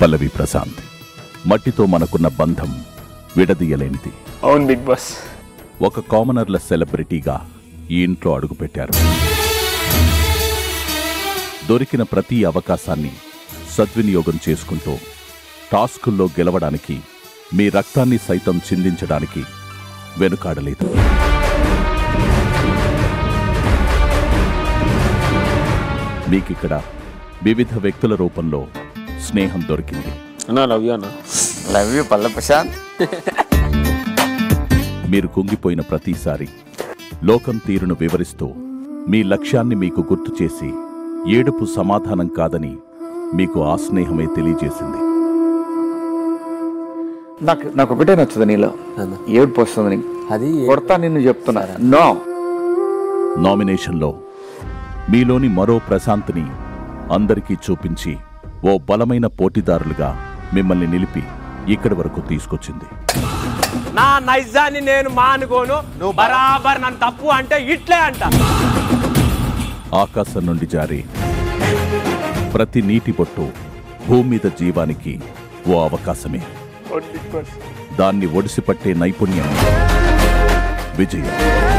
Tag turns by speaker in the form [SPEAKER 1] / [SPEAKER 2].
[SPEAKER 1] పల్లవి ప్రశాంత్ మట్టితో మనకున్న బంధం విడదీయలేనిది
[SPEAKER 2] అవును బిగ్ బాస్
[SPEAKER 1] ఒక కామనర్ల సెలబ్రిటీగా ఈ ఇంట్లో అడుగుపెట్టారు దొరికిన ప్రతి అవకాశాన్ని సద్వినియోగం చేసుకుంటూ టాస్కుల్లో గెలవడానికి మీ రక్తాన్ని సైతం చిందించడానికి వెనుకాడలేదు మీకిక్కడ వివిధ వ్యక్తుల రూపంలో స్నేహం దొరికింది
[SPEAKER 2] అన్నా లవ్ యూ అన్న
[SPEAKER 3] లవ్ యూ పల్ల ప్రశాంత్
[SPEAKER 1] మీరు కుంగిపోయిన ప్రతిసారి లోకం తీరును వివరిస్తూ మీ లక్ష్యాన్ని మీకు గుర్తు చేసి ఏడుపు సమాధానం కాదని మీకు ఆ స్నేహమే తెలియజేసింది
[SPEAKER 3] నాకు నాకు ఒకటే నచ్చదు నీలో ఏడుపు వస్తుంది నీకు.
[SPEAKER 4] అది
[SPEAKER 3] కొడతా నిన్ను చెప్తున్నా నో
[SPEAKER 1] నామినేషన్లో మీలోని మరో ప్రశాంత్ని అందరికీ చూపించి ఓ బలమైన పోటీదారులుగా మిమ్మల్ని నిలిపి ఇక్కడి వరకు తీసుకొచ్చింది
[SPEAKER 5] నా నైజాన్ని నేను మానుకోను నువ్వు బరాబర్ నన్ను తప్పు అంటే ఇట్లే అంట
[SPEAKER 1] ఆకాశం నుండి జారి ప్రతి నీటి బొట్టు భూమి మీద జీవానికి ఓ అవకాశమే
[SPEAKER 2] అవును బిగ్ బాస్
[SPEAKER 1] దాన్ని ఒడిసిపట్టే నైపుణ్యం విజయం